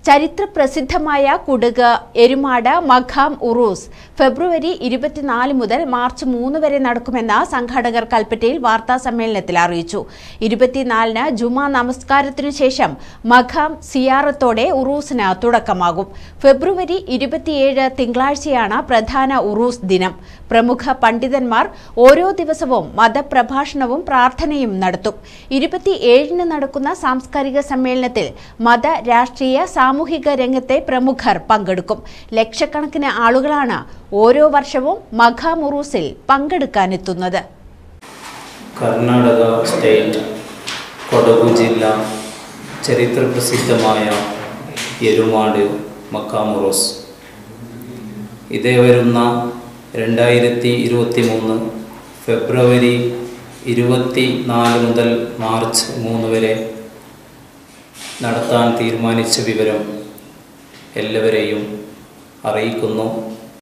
ചരിത്ര പ്രസിദ്ധമായ കുടുക് എരുമാട് മഖാം ഉറൂസ് ഫെബ്രുവരി ഇരുപത്തിനാല് മുതൽ മാർച്ച് മൂന്ന് വരെ നടക്കുമെന്ന് സംഘാടകർ കൽപ്പറ്റയിൽ വാർത്താ സമ്മേളനത്തിൽ അറിയിച്ചു ഇരുപത്തിനാലിന് ജുമാ നമസ്കാരത്തിനു ശേഷം മഖാം സിയാറത്തോടെ ഉറൂസിന് തുടക്കമാകും ഫെബ്രുവരി ഇരുപത്തിയേഴ് തിങ്കളാഴ്ചയാണ് പ്രധാന ഉറൂസ് ദിനം പ്രമുഖ പണ്ഡിതന്മാർ ഓരോ ദിവസവും മതപ്രഭാഷണവും പ്രാർത്ഥനയും നടത്തും ഇരുപത്തിയേഴിന് നടക്കുന്ന സാംസ്കാരിക സമ്മേളനത്തിൽ മത രാഷ്ട്രീയ സാമൂഹിക രംഗത്തെ പ്രമുഖർ പങ്കെടുക്കും ലക്ഷക്കണക്കിന് ആളുകളാണ് ഓരോ വർഷവും മഖാമുറൂസിൽ പങ്കെടുക്കാനെത്തുന്നത് കർണാടക സ്റ്റേറ്റ് കൊടഗു ജില്ല ചരിത്രപ്രസിദ്ധമായ എരുമാട് മക്കാമുറോസ് ഇതേ വരുന്ന രണ്ടായിരത്തി ഇരുപത്തി മൂന്ന് ഫെബ്രുവരി ഇരുപത്തി നാല് മുതൽ മാർച്ച് മൂന്ന് വരെ നടത്താൻ തീരുമാനിച്ച വിവരം എല്ലാവരെയും അറിയിക്കുന്നു